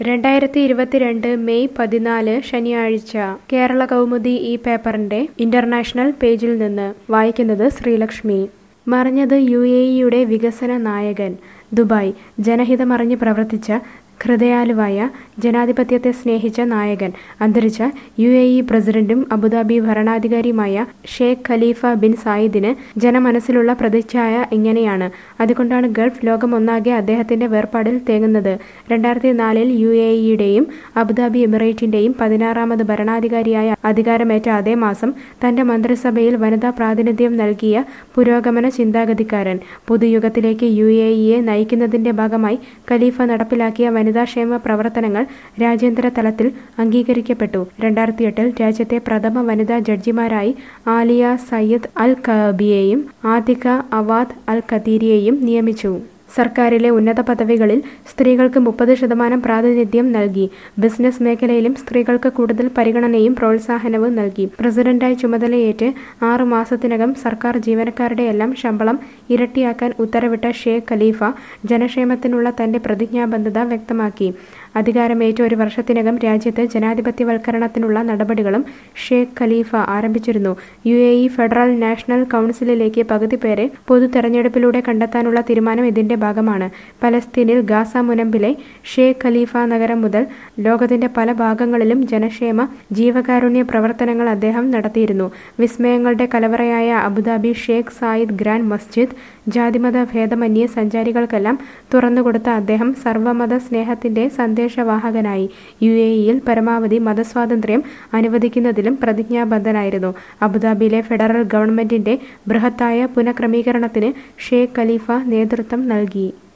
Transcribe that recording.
രണ്ടായിരത്തി ഇരുപത്തിരണ്ട് മെയ് പതിനാല് ശനിയാഴ്ച കേരള കൗമുദി ഈ പേപ്പറിന്റെ ഇന്റർനാഷണൽ പേജിൽ നിന്ന് വായിക്കുന്നത് ശ്രീലക്ഷ്മി മറിഞ്ഞത് യു എ ഇയുടെ വികസന നായകൻ ദുബായ് ജനഹിതമറിഞ്ഞ് പ്രവർത്തിച്ച ഹൃദയാലുവായ ജനാധിപത്യത്തെ സ്നേഹിച്ച നായകൻ അന്തരിച്ച യു എ ഇ പ്രസിഡന്റും അബുദാബി ഭരണാധികാരിയുമായ ഷേഖ് ഖലീഫ ബിൻ സായിദിന് ജനമനസ്സിലുള്ള പ്രതിച്ഛായ ഇങ്ങനെയാണ് അതുകൊണ്ടാണ് ഗൾഫ് ലോകം ഒന്നാകെ അദ്ദേഹത്തിന്റെ വേർപാടിൽ തേങ്ങുന്നത് രണ്ടായിരത്തി നാലിൽ യു എ ഇയുടെയും അബുദാബി എമിറേറ്റിന്റെയും പതിനാറാമത് ഭരണാധികാരിയായ അധികാരമേറ്റ അതേ മാസം തന്റെ മന്ത്രിസഭയിൽ വനിതാ പ്രാതിനിധ്യം നൽകിയ പുരോഗമന ചിന്താഗതിക്കാരൻ പുതുയുഗത്തിലേക്ക് യു എ ഇയെ നയിക്കുന്നതിന്റെ ഭാഗമായി ഖലീഫ നടപ്പിലാക്കിയ വനിതാക്ഷേമ പ്രവർത്തനങ്ങൾ രാജ്യാന്തര തലത്തിൽ അംഗീകരിക്കപ്പെട്ടു രണ്ടായിരത്തി എട്ടിൽ രാജ്യത്തെ പ്രഥമ വനിതാ ജഡ്ജിമാരായി ആലിയ സയ്യിദ് അൽ കബിയെയും ആതിക അവാദ് അൽ ഖദീരിയെയും നിയമിച്ചു സർക്കാരിലെ ഉന്നത പദവികളിൽ സ്ത്രീകൾക്ക് മുപ്പത് ശതമാനം പ്രാതിനിധ്യം നൽകി ബിസിനസ് മേഖലയിലും സ്ത്രീകൾക്ക് കൂടുതൽ പരിഗണനയും പ്രോത്സാഹനവും നൽകി പ്രസിഡന്റായി ചുമതലയേറ്റ് ആറു മാസത്തിനകം സർക്കാർ ജീവനക്കാരുടെ എല്ലാം ശമ്പളം ഇരട്ടിയാക്കാൻ ഉത്തരവിട്ട ഷേഖ് ഖലീഫ ജനക്ഷേമത്തിനുള്ള തന്റെ പ്രതിജ്ഞാബദ്ധത വ്യക്തമാക്കി അധികാരമേറ്റ ഒരു വർഷത്തിനകം രാജ്യത്ത് ജനാധിപത്യവൽക്കരണത്തിനുള്ള നടപടികളും ഷേഖ് ഖലീഫ ആരംഭിച്ചിരുന്നു U A E federal national കൗൺസിലിലേക്ക് പകുതി പേരെ പൊതു തെരഞ്ഞെടുപ്പിലൂടെ കണ്ടെത്താനുള്ള തീരുമാനം ഇതിന്റെ ഭാഗമാണ് പലസ്തീനിൽ ഗാസ മുനമ്പിലെ ഷേഖ് ഖലീഫ നഗരം മുതൽ ലോകത്തിന്റെ പല ഭാഗങ്ങളിലും ജനക്ഷേമ ജീവകാരുണ്യ പ്രവർത്തനങ്ങൾ അദ്ദേഹം നടത്തിയിരുന്നു വിസ്മയങ്ങളുടെ കലവറയായ അബുദാബി ഷേഖ് സായിദ് ഗ്രാൻഡ് മസ്ജിദ് ജാതിമത ഭേദമന്യേ സഞ്ചാരികൾക്കെല്ലാം തുറന്നുകൊടുത്ത അദ്ദേഹം സർവ്വമത സ്നേഹത്തിന്റെ സന്ദേശവാഹകനായി യു എ ഇയിൽ പരമാവധി മതസ്വാതന്ത്ര്യം അനുവദിക്കുന്നതിലും പ്രതിജ്ഞാബദ്ധനായിരുന്നു അബുദാബിയിലെ ഫെഡറൽ ഗവൺമെന്റിന്റെ ബൃഹത്തായ പുനഃക്രമീകരണത്തിന് ഷേഖ് ഖലീഫ നേതൃത്വം നൽകി